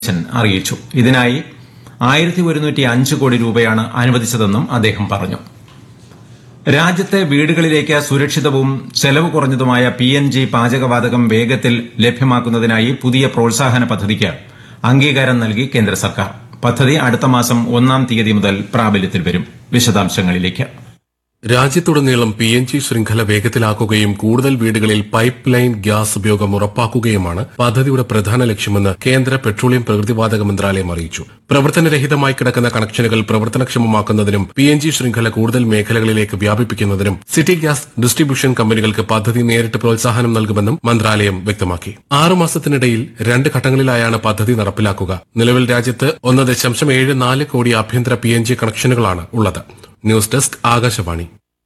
ൻ അറിയിച്ചു ഇതിനായി ആയിരത്തി ഒരുന്നൂറ്റി അഞ്ച് കോടി രൂപയാണ് അനുവദിച്ചതെന്നും അദ്ദേഹം പറഞ്ഞു രാജ്യത്തെ വീടുകളിലേക്ക് സുരക്ഷിതവും ചെലവ് കുറഞ്ഞതുമായ പി എൻ ജി പാചകവാതകം വേഗത്തിൽ ലഭ്യമാക്കുന്നതിനായി പുതിയ പ്രോത്സാഹന പദ്ധതിക്ക് അംഗീകാരം നൽകി കേന്ദ്ര സർക്കാർ പദ്ധതി അടുത്ത മാസം ഒന്നാം തീയതി മുതൽ പ്രാബല്യത്തിൽ വരും വിശദാംശങ്ങളിലേക്ക് രാജ്യത്തുടനീളം പി എൻ ജി ശൃംഖല വേഗത്തിലാക്കുകയും കൂടുതൽ വീടുകളിൽ പൈപ്പ് ലൈൻ ഗ്യാസ് ഉപയോഗം ഉറപ്പാക്കുകയുമാണ് പദ്ധതിയുടെ പ്രധാന ലക്ഷ്യമെന്ന് കേന്ദ്ര പെട്രോളിയം പ്രകൃതിവാതക മന്ത്രാലയം അറിയിച്ചു പ്രവർത്തനരഹിതമായി കിടക്കുന്ന കണക്ഷനുകൾ പ്രവർത്തനക്ഷമമാക്കുന്നതിനും പി എൻ ജി ശൃംഖല കൂടുതൽ മേഖലകളിലേക്ക് വ്യാപിപ്പിക്കുന്നതിനും സിറ്റി ഗ്യാസ് ഡിസ്ട്രിബ്യൂഷൻ കമ്പനികൾക്ക് പദ്ധതി നേരിട്ട് പ്രോത്സാഹനം നൽകുമെന്നും മന്ത്രാലയം വ്യക്തമാക്കി ആറു മാസത്തിനിടയിൽ രണ്ട് ഘട്ടങ്ങളിലായാണ് പദ്ധതി നടപ്പിലാക്കുക നിലവിൽ രാജ്യത്ത് ഒന്ന് ദശാംശം ഏഴ് നാല് കോടി ആഭ്യന്തര പി എൻ ജി കണക്ഷനുകളാണ് ഉള്ളത് ന്യൂസ് ഡെസ്ക് ആകാശവാണി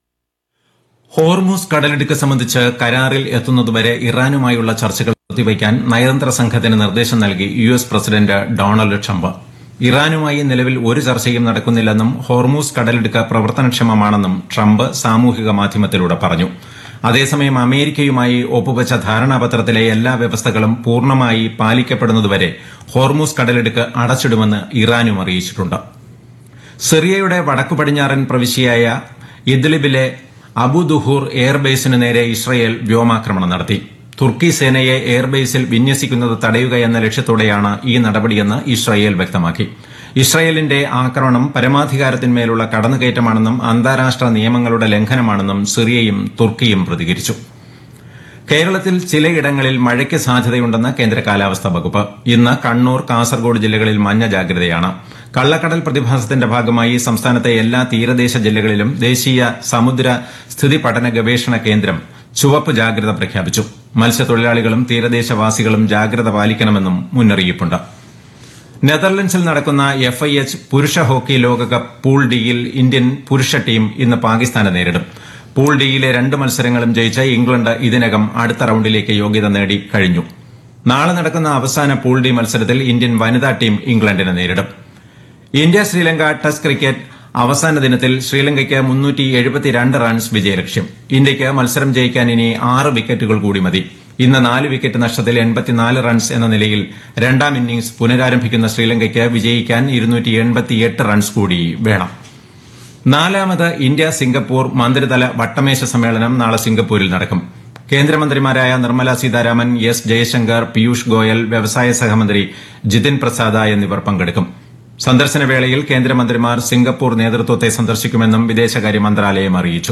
ഹോർമൂസ് കടലിടുക്ക് സംബന്ധിച്ച് കരാറിൽ എത്തുന്നതുവരെ ഇറാനുമായുള്ള ചർച്ചകൾ നിർത്തിവയ്ക്കാൻ നയതന്ത്ര സംഘത്തിന് നിർദ്ദേശം നൽകി U S president Donald Trump ഇറാനുമായി നിലവിൽ ഒരു ചർച്ചയും നടക്കുന്നില്ലെന്നും ഹോർമൂസ് കടലിടുക്ക് പ്രവർത്തനക്ഷമമാണെന്നും ട്രംപ് സാമൂഹിക മാധ്യമത്തിലൂടെ പറഞ്ഞു അതേസമയം അമേരിക്കയുമായി ഒപ്പുവച്ച ധാരണാപത്രത്തിലെ എല്ലാ വ്യവസ്ഥകളും പൂർണ്ണമായി പാലിക്കപ്പെടുന്നതുവരെ ഹോർമൂസ് കടലിടുക്ക് അടച്ചിടുമെന്ന് ഇറാനും അറിയിച്ചിട്ടുണ്ട് സിറിയയുടെ വടക്കു പടിഞ്ഞാറൻ പ്രവിശ്യയായ ഇദ്ലിബിലെ അബുദുഹൂർ എയർബേസിന് നേരെ ഇസ്രയേൽ വ്യോമാക്രമണം നടത്തി തുർക്കി സേനയെ എയർബേസിൽ വിന്യസിക്കുന്നത് തടയുക എന്ന ലക്ഷ്യത്തോടെയാണ് ഈ നടപടിയെന്ന് ഇസ്രയേൽ വ്യക്തമാക്കി ഇസ്രയേലിന്റെ ആക്രമണം പരമാധികാരത്തിന്മേലുള്ള കടന്നുകയറ്റമാണെന്നും അന്താരാഷ്ട്ര നിയമങ്ങളുടെ ലംഘനമാണെന്നും സിറിയയും തുർക്കിയും പ്രതികരിച്ചു കേരളത്തിൽ ചിലയിടങ്ങളിൽ മഴയ്ക്ക് സാധ്യതയുണ്ടെന്ന് കേന്ദ്ര കാലാവസ്ഥാ വകുപ്പ് ഇന്ന് കണ്ണൂർ കാസർഗോഡ് ജില്ലകളിൽ മഞ്ഞ ജാഗ്രതയാണ് കള്ളക്കടൽ പ്രതിഭാസത്തിന്റെ ഭാഗമായി സംസ്ഥാനത്തെ എല്ലാ തീരദേശ ജില്ലകളിലും ദേശീയ സമുദ്ര സ്ഥിതി പഠന ഗവേഷണ കേന്ദ്രം ചുവപ്പ് ജാഗ്രത പ്രഖ്യാപിച്ചു മത്സ്യത്തൊഴിലാളികളും തീരദേശവാസികളും ജാഗ്രത പാലിക്കണമെന്നും മുന്നറിയിപ്പുണ്ട് നെതർലൻഡ്സിൽ നടക്കുന്ന എഫ് ഐ എച്ച് പുരുഷ ഹോക്കി ലോകകപ്പ് പൂൾ ഡിയിൽ ഇന്ത്യൻ പുരുഷ ടീം ഇന്ന് പാകിസ്ഥാനെ നേരിടും പൂൾ ഡിയിലെ രണ്ട് മത്സരങ്ങളും ജയിച്ച ഇംഗ്ലണ്ട് ഇതിനകം അടുത്ത റൌണ്ടിലേക്ക് യോഗ്യത നേടി കഴിഞ്ഞു നാളെ നടക്കുന്ന അവസാന പൂൾ ഡി മത്സരത്തിൽ ഇന്ത്യൻ വനിതാ ടീം ഇംഗ്ലണ്ടിനെ നേരിടും ഇന്ത്യ ശ്രീലങ്ക ടെസ്റ്റ് ക്രിക്കറ്റ് അവസാന ദിനത്തിൽ ശ്രീലങ്കയ്ക്ക് മുന്നൂറ്റി എഴുപത്തിരണ്ട് റൺസ് വിജയലക്ഷ്യം ഇന്ത്യയ്ക്ക് മത്സരം ജയിക്കാൻ ഇനി ആറ് വിക്കറ്റുകൾ കൂടി മതി ഇന്ന് നാല് വിക്കറ്റ് നഷ്ടത്തിൽ എൺപത്തിനാല് റൺസ് എന്ന നിലയിൽ രണ്ടാം ഇന്നിംഗ്സ് പുനരാരംഭിക്കുന്ന ശ്രീലങ്കയ്ക്ക് വിജയിക്കാൻ ഇരുന്നൂറ്റി എൺപത്തിയെട്ട് റൺസ് കൂടി വേണം നാലാമത് ഇന്ത്യ സിംഗപ്പൂർ മന്ത്രിതല വട്ടമേശ സമ്മേളനം നാളെ സിംഗപ്പൂരിൽ നടക്കും കേന്ദ്രമന്ത്രിമാരായ നിർമ്മല സീതാരാമൻ എസ് ജയശങ്കർ പീയൂഷ് ഗോയൽ വ്യവസായ സഹമന്ത്രി ജിതിൻ പ്രസാദ എന്നിവർ പങ്കെടുക്കും സന്ദർശന വേളയിൽ കേന്ദ്രമന്ത്രിമാർ സിംഗപ്പൂർ നേതൃത്വത്തെ സന്ദർശിക്കുമെന്നും വിദേശകാര്യ മന്ത്രാലയം അറിയിച്ചു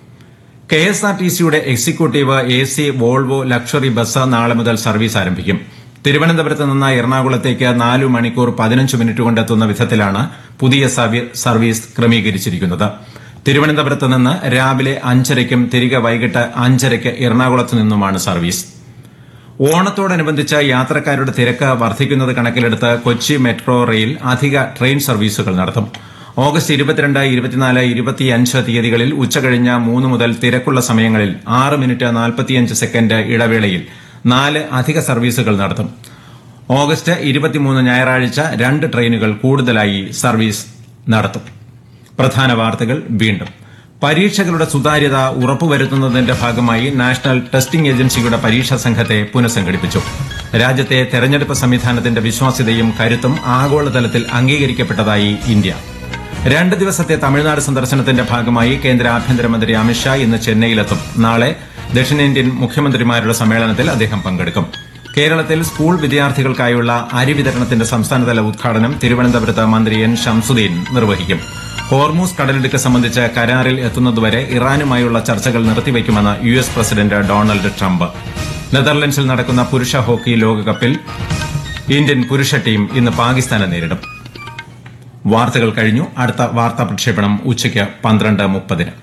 കെ എസ് ആർ ടി സിയുടെ executive A C Volvo luxury bus നാളെ മുതൽ സർവീസ് ആരംഭിക്കും തിരുവനന്തപുരത്ത് നിന്ന് എറണാകുളത്തേക്ക് നാലു മണിക്കൂർ പതിനഞ്ച് മിനിറ്റ് കൊണ്ടെത്തുന്ന വിധത്തിലാണ് പുതിയ സർവീസ് ക്രമീകരിച്ചിരിക്കുന്നത് തിരുവനന്തപുരത്ത് നിന്ന് രാവിലെ അഞ്ചരയ്ക്കും തിരികെ വൈകിട്ട് അഞ്ചരയ്ക്ക് എറണാകുളത്ത് നിന്നുമാണ് സർവീസ് ഓണത്തോടനുബന്ധിച്ച് യാത്രക്കാരുടെ തിരക്ക് വർദ്ധിക്കുന്നത് കണക്കിലെടുത്ത് കൊച്ചി മെട്രോ റെയിൽ അധിക ട്രെയിൻ സർവീസുകൾ നടത്തും ഓഗസ്റ്റ് ഇരുപത്തിരണ്ട് ഇരുപത്തിനാല് ഇരുപത്തിയഞ്ച് തീയതികളിൽ ഉച്ചകഴിഞ്ഞ് മൂന്ന് മുതൽ തിരക്കുള്ള സമയങ്ങളിൽ ആറ് മിനിറ്റ് നാൽപ്പത്തിയഞ്ച് സെക്കൻഡ് ഇടവേളയിൽ നാല് അധിക സർവീസുകൾ നടത്തും ഓഗസ്റ്റ് ഇരുപത്തിമൂന്ന് ഞായറാഴ്ച രണ്ട് ട്രെയിനുകൾ കൂടുതലായി സർവീസ് നടത്തും പ്രധാന വാർത്തകൾ വീണ്ടും പരീക്ഷകളുടെ സുതാര്യത ഉറപ്പുവരുത്തുന്നതിന്റെ ഭാഗമായി നാഷണൽ ടെസ്റ്റിംഗ് ഏജൻസിയുടെ പരീക്ഷാ സംഘത്തെ പുനഃസംഘടിപ്പിച്ചു രാജ്യത്തെ തെരഞ്ഞെടുപ്പ് സംവിധാനത്തിന്റെ വിശ്വാസ്യതയും കരുത്തും ആഗോളതലത്തിൽ അംഗീകരിക്കപ്പെട്ടതായി ഇന്ത്യ രണ്ട് ദിവസത്തെ തമിഴ്നാട് സന്ദർശനത്തിന്റെ ഭാഗമായി കേന്ദ്ര ആഭ്യന്തരമന്ത്രി അമിത്ഷാ ഇന്ന് ചെന്നൈയിലെത്തും നാളെ ദക്ഷിണേന്ത്യൻ മുഖ്യമന്ത്രിമാരുടെ സമ്മേളനത്തിൽ അദ്ദേഹം പങ്കെടുക്കും കേരളത്തിൽ സ്കൂൾ വിദ്യാർത്ഥികൾക്കായുള്ള അരി വിതരണത്തിന്റെ സംസ്ഥാനതല ഉദ്ഘാടനം തിരുവനന്തപുരത്ത് മന്ത്രി എൻ ഷംസുദ്ദീൻ നിർവഹിക്കും ഹോർമൂസ് കടലിടുക്ക് സംബന്ധിച്ച് കരാറിൽ എത്തുന്നതുവരെ ഇറാനുമായുള്ള ചർച്ചകൾ നിർത്തിവയ്ക്കുമെന്ന് U S president Donald Trump നെതർലൻഡ്സിൽ നടക്കുന്ന പുരുഷ ഹോക്കി ലോകകപ്പിൽ ഇന്ത്യൻ പുരുഷ ടീം ഇന്ന് പാകിസ്ഥാനെ നേരിടും വാർത്തകൾ കഴിഞ്ഞു അടുത്ത വാർത്താ പ്രക്ഷേപണം ഉച്ചയ്ക്ക് പന്ത്രണ്ട് മുപ്പതിന്